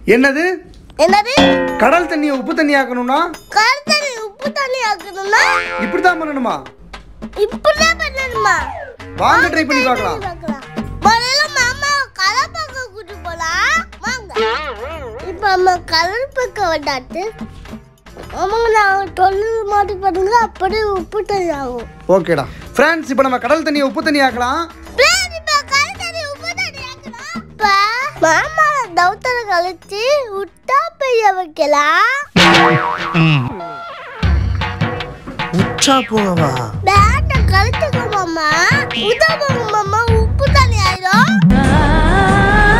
என்னது என்னது கடல் தண்ணியை உப்பு தண்ணி ஆக்கணும்னா கடல் தண்ணி உப்பு தண்ணி ஆக்கணும்னா இப்படி தான் பண்ணணுமா இப்படிதான் பண்ணணுமா வாங்க ட்ரை பண்ணி பார்க்கலாம் பார்க்கலாம் முதல்ல மாமா கலர் பக்கம் கூட்டு போலாம் வாங்க இப்போ நம்ம கலர் பக்கம் வந்தாட்டு ஆமாங்க நான் தொழில் மாட்டி பாருங்க அப்படியே உப்பு தண்ணி ஆகும் ஓகேடா ஃப்ரெண்ட்ஸ் இப்போ நம்ம கடல் தண்ணியை உப்பு தண்ணி ஆக்கலாம் பிளேன் இப்போ கடல் தண்ணி உப்பு தண்ணி ஆக்கலாம் இப்போ மாமா தௌத்தர கழிச்சு உட்டா பெய்ய வைக்கலாம் உச்சா போகவா பேட்டை கழிச்சுக்கோ மாமா உதவுங்க மாமா உப்பு தண்ணி ஆயிடும்